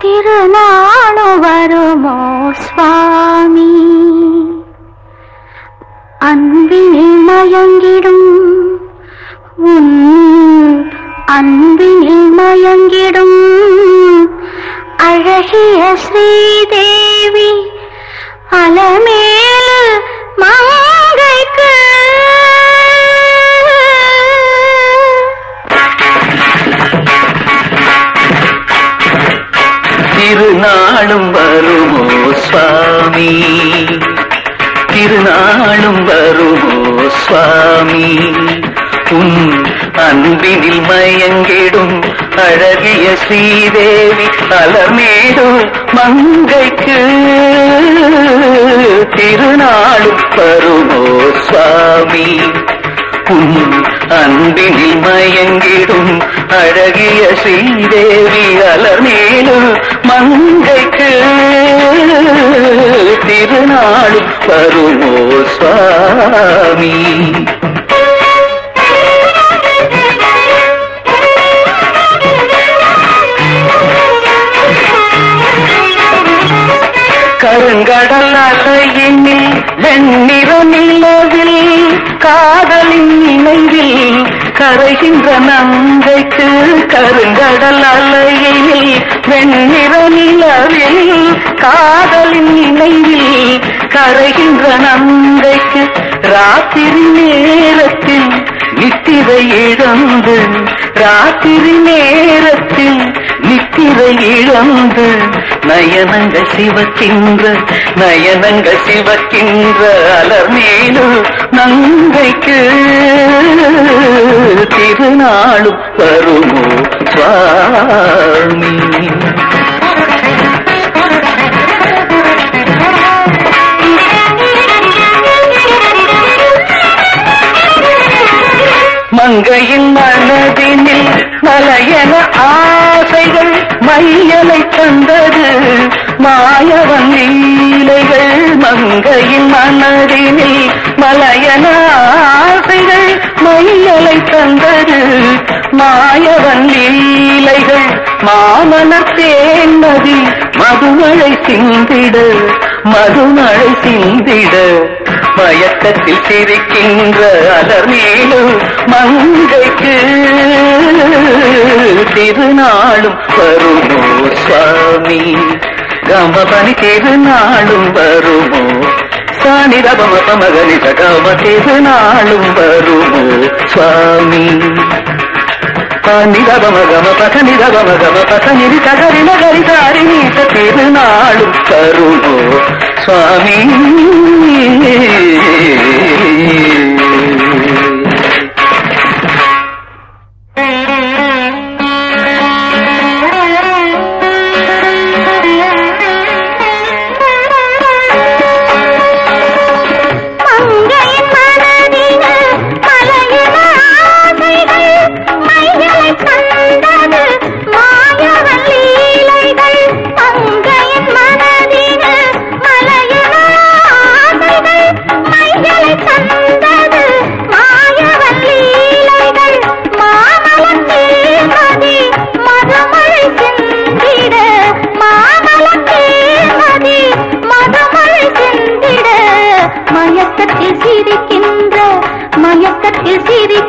திருநாளு வருமோ சுவாமி அன்பினில் மயங்கிடும் உன் அன்பினில் மயங்கிடும் அழகிய ஸ்ரீதேவி அலமேலு மங்கைக்கு திருநாளும் வருமோ சுவாமி திருநாளும் வருமோ சுவாமி உன் அன்பினில் மயங்கிடும் அழகிய ஸ்ரீதேவி அலமேடும் மங்கைக்கு திருநாளும் வருமோ சுவாமி உன் அன்பினில் மயங்கிடும் அழகிய ஸ்ரீதேவி அலர்மேலும் மங்கைக்கு திருநாளும் வருமோ சுவாமி கருங்கடல் அலையினில் வெண்ணிற நிலவில் காதலின் நினைவில் கரைகின்ற நங்கைக்கு கருங்கடல் அலையினில் வெண்ணிற நிலவில் காதலின் நினைவில் கரைகின்ற நங்கைக்கு ராத்திரி நேரத்தில் நித்திரை இழந்து ராத்திரி நேரத்தில் நித்திரை இழந்து நயனங்க சிவக்கின்ற நயனங்க சிவக்கின்ற அலர்மேலு நங்கைக்கு திருநாளும் வருமோ சுவாமி மங்கையின் மனதினில் மலையன ஆசைகள் மையலை தந்தது மாயவன் லீலைகள் மங்கையின் மனதினில் மலையன ஆசைகள் மையலை தந்தது மாயவன் லீலைகள் மாமலர் தேன்மதி மதுமழை சிந்திட மதுமழை சிந்திட மயக்கத்தில் சிரிக்கின்ற அலர்மேலும் மங்கைக்கு திருநாளும் வருமோ சுவாமி கமபனி திருநாளும் வருமோ சாணி ரபம மகனி சகம திருநாளும் வருமோ சுவாமி நிரபம கம பக நிரபம கம பக நிரி தகரி நகரி தாரி நீத்த திருநாளும் கருணோ சுவாமி மங்கையின் மனதினில் மலையின ஆசைகள் மையலை தந்தது மாயவன் லீலைகள் மங்கையின் மனதினில் மலையின ஆசைகள் மையலை தந்தது மாயவன் லீலைகள் மாமலர் தேர்மதி மதுமழை சிந்திட மாமலர் தேர்மதி மதுமழை சிந்திட மயக்கத்தில் சிரிக்கின்ற மயக்கத்தில் சிரிக்கின்ற